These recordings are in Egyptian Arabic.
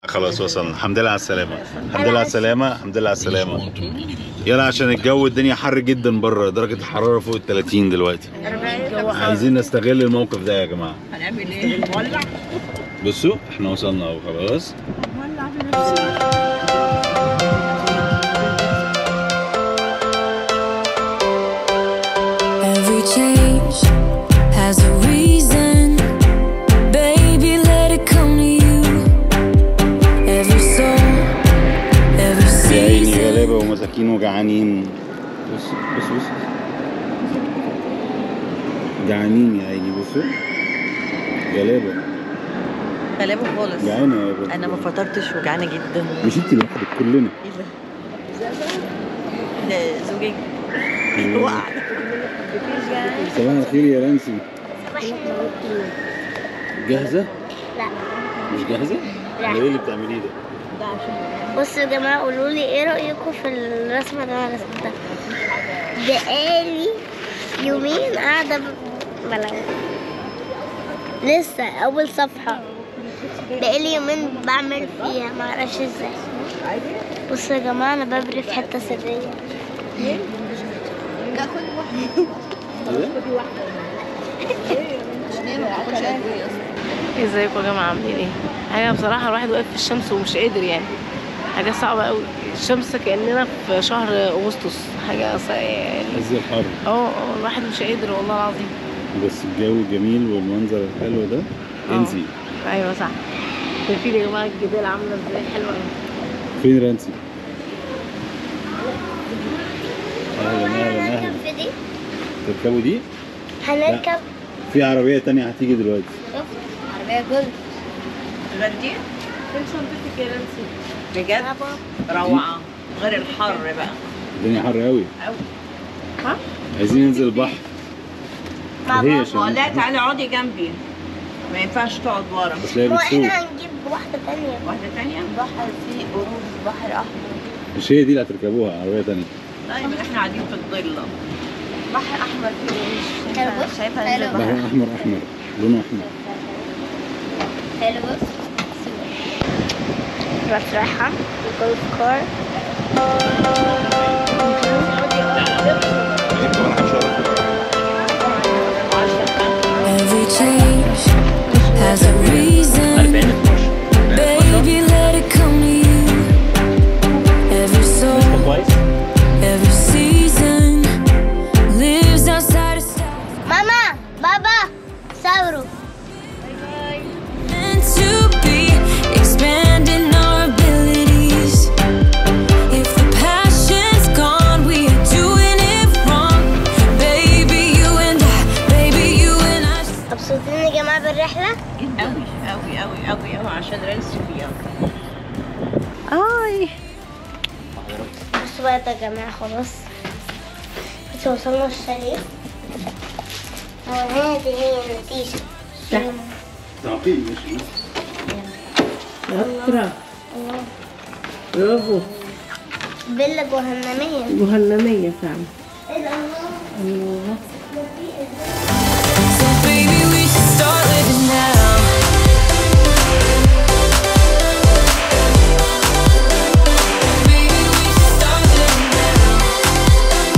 خلاص وصلنا الحمد لله على السلامة الحمد لله على السلامة الحمد لله على السلامة يلا عشان الجو الدنيا حر جدا بره درجة الحرارة فوق ال 30 دلوقتي عايزين نستغل الموقف ده يا جماعة هنعمل ايه؟ نولع بصوا احنا وصلنا اهو خلاص نولع بنفسنا Every change has a reason. Baby, let it come to you. Every soul, every يا عيني season. غلابة ومساكين وجعانين بص بص بص جعانين يا عيني بصوا غلابة غلابه خالص جعانة يا بنت انا ما فطرتش وجعانه جدا مش انت لوحدك كلنا ايه ده؟ ده زوجي وقع صباح الخير يا رانسي جاهزة؟ لا مش جاهزة؟ لا. ايه اللي بتعمليه ده؟ بصوا يا جماعة قولوا لي ايه رأيكم في الرسمة اللي انا رسمتها بقالي يومين قاعدة بلون لسه أول صفحة بقالي يومين بعمل فيها معرفش ازاي بصوا يا جماعة أنا ببري في حتة سرية ازيكم يا جماعه عاملين ايه حاجه بصراحه الواحد واقف في الشمس ومش قادر يعني حاجه صعبه قوي الشمس كاننا في شهر اغسطس حاجه ص- يعني عز الحر اه اه الواحد مش قادر والله العظيم بس الجو جميل والمنظر الحلو ده اه. انسي ايوه صح شايفين يا جماعه الجبال عامله ازاي حلوه قوي فين رانسي؟ اهلا اهلا اهلا في دي تركبوا دي؟ هنركب في عربية تانية هتيجي دلوقتي شوف عربية جولف غدي فين شنطتك يا نانسي بجد روعه غير الحر بقى الدنيا حر قوي أوي. ها عايزين ننزل البحر مع هي بابا. عشان لا تعالي اقعدي جنبي ما ينفعش تقعد ورا بس لا هو بتسوق احنا هنجيب واحدة تانية واحده تانية بحر فيه قرود بحر أحمر مش هي دي اللي هتركبوها عربية تانية طيب احنا قاعدين في الظل بحر أحمر فيه قرود شايفة شايفة حلو ننزل بحر احمر احمر لونه احمر حلو بص دلوقتي رايحة الجولف كار Every change has a reason. Baby, let it come to you. Every soul, every season lives outside of stars. ماما بابا صوروا Meant to be expanding our abilities. If the passion's gone, we are doing it wrong. Baby, you and I, baby, you and I. مبسوطين يا جماعة بالرحلة؟ قوي قوي قوي قوي قوي عشان رنسي فيها اي بصوا بقى يا جماعة خلاص بس وصلنا الشاليه وهذه هي النتيجة تعقيد ماشي شاطره برافو فيلا جهنمية جهنميه فعلا ايه ده الله So baby, we should start living now. Baby, we should start living now.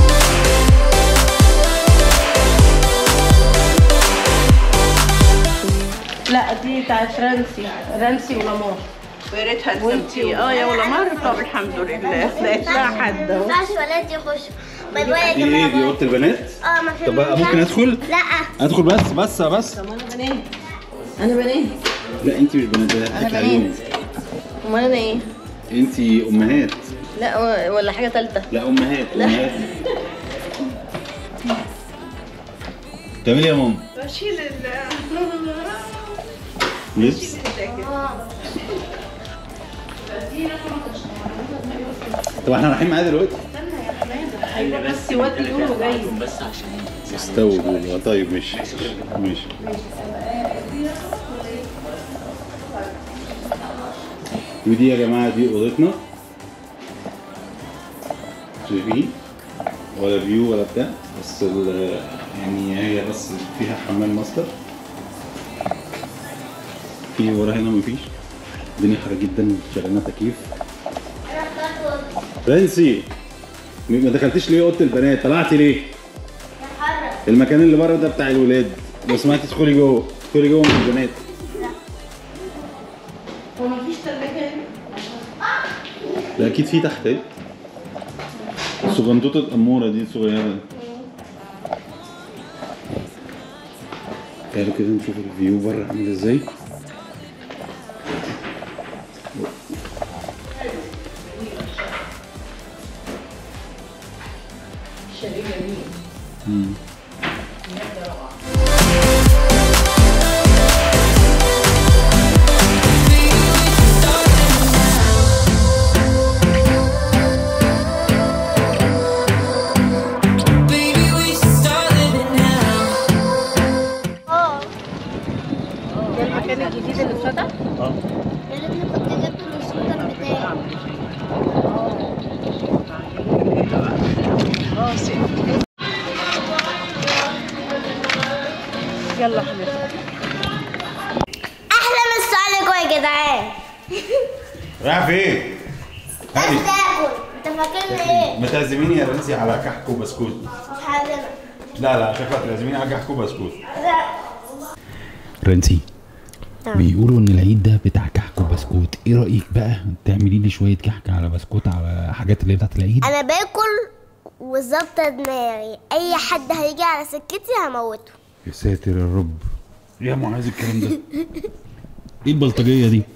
لا دي بتاعت رانسي رانسي ولامار ويا ريتها وانتي تسمتي اه يا ولا مره طب الحمد لله لقيت لها حد ما اهو ينفعش ولاد يخشوا باي باي يا دي ايه جماعة دي اوضه البنات؟ اه ما في طب ممكن ادخل؟ لا ادخل بس بس بس طب انا بنات انا بنات لا انت مش بنات ده هتضحك علينا امال انا ايه انت امهات لا ولا حاجه ثالثه لا امهات امهات بتعملي ايه يا ماما؟ بشيل لبس طب احنا رايحين معاه دلوقتي بس واد يقولوا جاي استووا دول طيب ماشي ماشي ودي يا جماعه دي اوضتنا شايفين ولا فيو ولا بتاع بس ال- يعني هي بس فيها حمام ماستر في ورا هنا مفيش الدنيا حر جدا شغلنا تكييف برنسي ما دخلتيش ليه اوضه البنات طلعتي ليه المكان اللي بره ده بتاع الولاد لو سمحتي ادخلي جوه ادخلي جوه من البنات هو مفيش تلاجة هنا؟ لا اكيد في تحت ايه الصغنطوطه الاموره دي الصغيره دي تعالوا كده نشوف الفيو بره عامل ازاي مم. Baby, we should start living now. اه ده المكان الجديد اللي اتفتح؟ اللي انا كنت جبته من السكر بتاعي يلا حبيبتي احلى مسا عليكم يا جدعان رايح فين؟ هادي تاكل انت فاكرني ايه؟ ما تعزميني يا رنسي على كحك وبسكوت مش عازمك لا لا عشان خاطر تعزميني على كحك وبسكوت لا. رنسي نعم. بيقولوا ان العيد ده بتاع كحك وبسكوت ايه رايك بقى تعملي لي شويه كحك على بسكوت على حاجات اللي هي بتاعت العيد انا باكل وظابطه دماغي اي حد هيجي على سكتي هموته يا ساتر يا رب يا معاذ الكلام ده ايه البلطجيه دي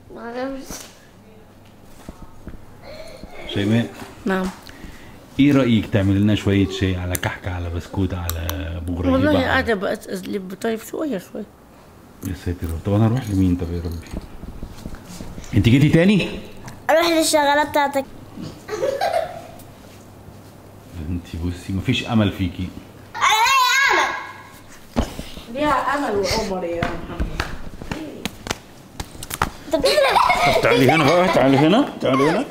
شيماء نعم ايه رايك تعمل لنا شويه شاي على كحك على بسكوت على بغريبه والله على- قاعدة بقلب طيب شوية شوية يا ساتر يا رب طب انا اروح لمين طب يا ربي انت جيتي تاني اروح للشغاله بتاعتك انت بصي مفيش امل فيكي ليها امل وعمر يا محمد انت بتضرب تعالي هنا بقى تعالي هنا تعالي هنا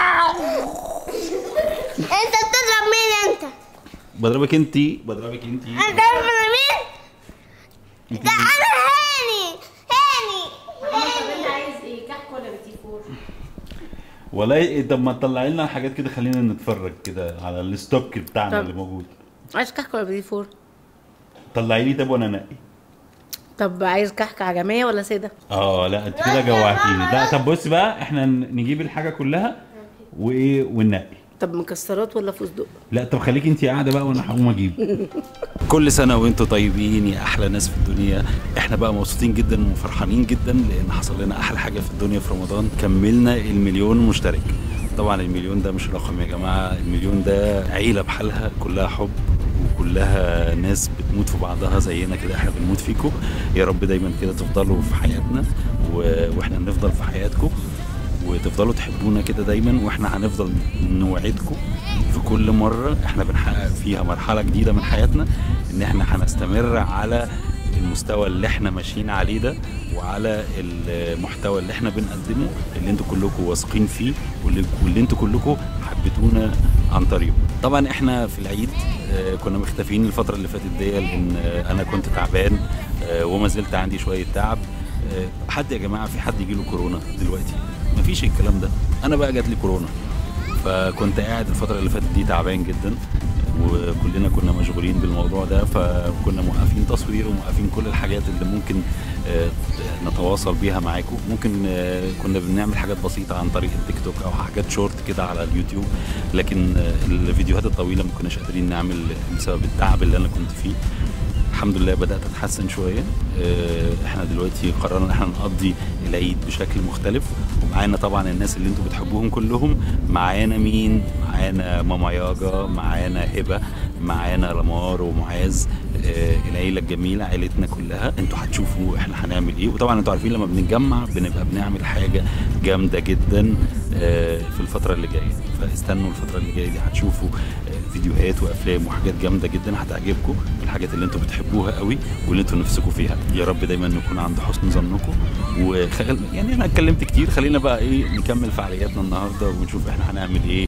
انت بتضرب مين انت؟ بضربك انت بضربك انت انت عارف انا مين؟ ده انا هاني هاني والله طب ما تطلعي لنا حاجات كده خلينا نتفرج كده على الستوك بتاعنا طب. اللي موجود عايز كحك ولا بدي فور طلعي لي طب وانا انقي طب عايز كحك عجمية ولا سادة اه لا انت كده جوعتيني لا طب بص بقى احنا ن- نجيب الحاجه كلها وايه وننقي طب مكسرات ولا فستق لا طب خليكي انت قاعده بقى وانا هقوم اجيب كل سنه وانتم طيبين يا احلى ناس في الدنيا احنا بقى مبسوطين جدا وفرحانين جدا لان حصل لنا احلى حاجه في الدنيا في رمضان كملنا المليون مشترك طبعا المليون ده مش رقم يا جماعه المليون ده عيله بحالها كلها حب وكلها ناس بتموت في بعضها زينا كده احنا بنموت فيكم يا رب دايما كده تفضلوا في حياتنا و... واحنا نفضل في حياتكم وتفضلوا تحبونا كده دايما واحنا هنفضل نوعدكم في كل مره احنا بنحقق فيها مرحله جديده من حياتنا ان احنا هنستمر على المستوى اللي احنا ماشيين عليه ده وعلى المحتوى اللي احنا بنقدمه اللي انتوا كلكم واثقين فيه واللي, واللي انتوا كلكم حبيتونا عن طريقه طبعا احنا في العيد آه، كنا مختفيين الفتره اللي فاتت دي لان آه، انا كنت تعبان آه، وما زلت عندي شويه تعب آه، حد يا جماعه في حد يجي له كورونا دلوقتي مفيش الكلام ده انا بقى جات لي كورونا فكنت قاعد الفتره اللي فاتت دي تعبان جدا وكلنا كنا مشغولين بالموضوع ده فكنا موقفين تصوير وموقفين كل الحاجات اللي ممكن آه، نتواصل بيها معاكم ممكن آه، كنا بنعمل حاجات بسيطه عن طريق التيك توك او حاجات شورت كده على اليوتيوب لكن آه، الفيديوهات الطويله ما كناش قادرين نعمل بسبب التعب اللي انا كنت فيه الحمد لله بدات اتحسن شويه آه، احنا دلوقتي قررنا ان احنا نقضي العيد بشكل مختلف ومعانا طبعا الناس اللي انتوا بتحبوهم كلهم معانا مين معانا ماما ياجا معانا هبه معانا رمار ومعاذ آه، العيله الجميله عيلتنا كلها انتوا هتشوفوا احنا هنعمل ايه وطبعا انتوا عارفين لما بنتجمع بنبقى بنعمل حاجه جامده جدا آه، في الفتره اللي جايه فاستنوا الفتره اللي جايه دي هتشوفوا آه، فيديوهات وافلام وحاجات جامده جدا هتعجبكم الحاجات اللي انتوا بتحبوها قوي واللي انتوا نفسكم فيها يا رب دايما نكون عند حسن ظنكم وخل... يعني انا اتكلمت كتير خلينا بقى ايه نكمل فعالياتنا النهارده ونشوف احنا هنعمل ايه